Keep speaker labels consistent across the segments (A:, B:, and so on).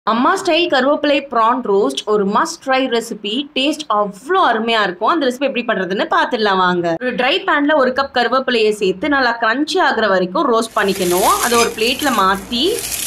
A: அம்மா ஸ்டைல் கருவேப்பிலை prawn roast ஒரு மஸ்ட் ட்ரை ரெசிபி டேஸ்ட் அவ்வளோ அருமையாக இருக்கும் அந்த ரெசிபி எப்படி பண்ணுறதுன்னு பார்த்துடலாம் வாங்க ஒரு ட்ரை பேனில் ஒரு கப் கருவேப்பிலையை சேர்த்து நல்லா க்ரன்ச்சி ஆகுற வரைக்கும் ரோஸ்ட் பண்ணிக்கணும் அதை ஒரு பிளேட்டில் மாற்றி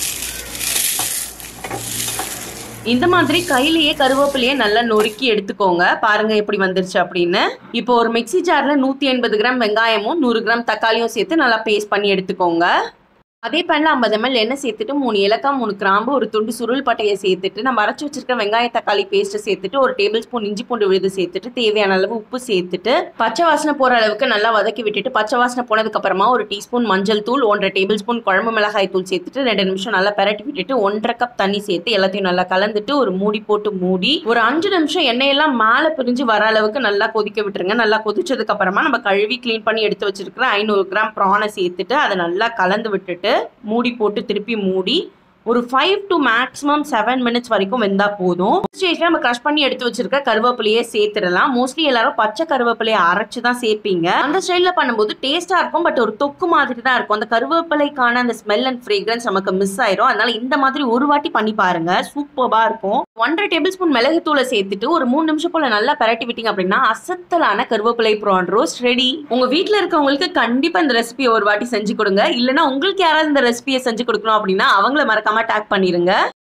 A: இந்த மாதிரி கையிலேயே கருவேப்பிலையே நல்லா நொறுக்கி எடுத்துக்கோங்க பாருங்க எப்படி வந்துருச்சு அப்படின்னு இப்போ ஒரு மிக்சி ஜார்ல நூத்தி எண்பது கிராம் வெங்காயமும் நூறு கிராம் தக்காளியும் சேர்த்து நல்லா பேஸ்ட் பண்ணி எடுத்துக்கோங்க அதே பேனில் ஐம்பது எம்எல் எண்ணெய் சேர்த்துட்டு மூணு ஏலக்காய் மூணு கிராம்பு ஒரு துண்டு சுருள் பட்டையை சேர்த்துட்டு நம்ம அரைச்சி வச்சிருக்க வெங்காய தக்காளி பேஸ்ட்டை சேர்த்துட்டு ஒரு டேபிள் ஸ்பூன் இஞ்சி பூண்டு விழுது சேர்த்துட்டு தேவையான அளவு உப்பு சேர்த்துட்டு பச்சை வாசனை போகிற அளவுக்கு நல்லா வதக்கி விட்டுட்டு பச்சை வாசனை போனதுக்கு அப்புறமா ஒரு டீஸ்பூன் மஞ்சள் தூள் ஒன்றரை டேபிள் ஸ்பூன் குழம்பு மிளகாய் தூள் சேர்த்துட்டு ரெண்டு நிமிஷம் நல்லா பரட்டி விட்டுட்டு ஒன்றரை கப் தண்ணி சேர்த்து எல்லாத்தையும் நல்லா கலந்துட்டு ஒரு மூடி போட்டு மூடி ஒரு அஞ்சு நிமிஷம் எண்ணெயெல்லாம் மேலே பிரிஞ்சு வர அளவுக்கு நல்லா கொதிக்க விட்டுருங்க நல்லா கொதிச்சதுக்கு அப்புறமா நம்ம கழுவி க்ளீன் பண்ணி எடுத்து வச்சிருக்கிற ஐநூறு கிராம் ப்ரானை சேர்த்துட்டு அதை நல்லா கலந்து விட்டுட்டு மூடி போட்டு திருப்பி மூடி ஒரு five to maximum seven minutes வரைக்கும் வெந்தா போதும் ஸ்டேஜ்ல நம்ம க்ரஷ் பண்ணி எடுத்து வச்சிருக்க கருவேப்பிலையே சேர்த்துடலாம் மோஸ்ட்லி எல்லாரும் பச்சை கருவேப்பிலையை அரைச்சு தான் சேர்ப்பீங்க அந்த ஸ்டைல்ல பண்ணும்போது டேஸ்டா இருக்கும் பட் ஒரு தொக்கு மாதிரி தான் இருக்கும் அந்த கருவேப்பிலைக்கான அந்த ஸ்மெல் அண்ட் ஃப்ரேக்ரன்ஸ் நமக்கு மிஸ் ஆயிரும் அதனால இந்த மாதிரி ஒரு வாட்டி பண்ணி பாருங்க சூப்பர்பா இருக்கும் ஒன்றரை டேபிள் ஸ்பூன் மிளகுத்தூளை சேர்த்துட்டு ஒரு மூணு நிமிஷம் போல நல்லா பரட்டி விட்டீங்க அப்படின்னா அசத்தலான கருவேப்பிலை ப்ரான் ரோஸ்ட் ரெடி உங்க வீட்ல இருக்கவங்களுக்கு கண்டிப்பா இந்த ரெசிபியை ஒரு வாட்டி செஞ்சு கொடுங்க இல்லைன்னா உங்களுக்கு யாராவது இந்த ரெசிபியை செஞ்சு கொடுக்கணும் அப்படின்னா அவங்கள மறக்காம டேக் பண்ணிருங்க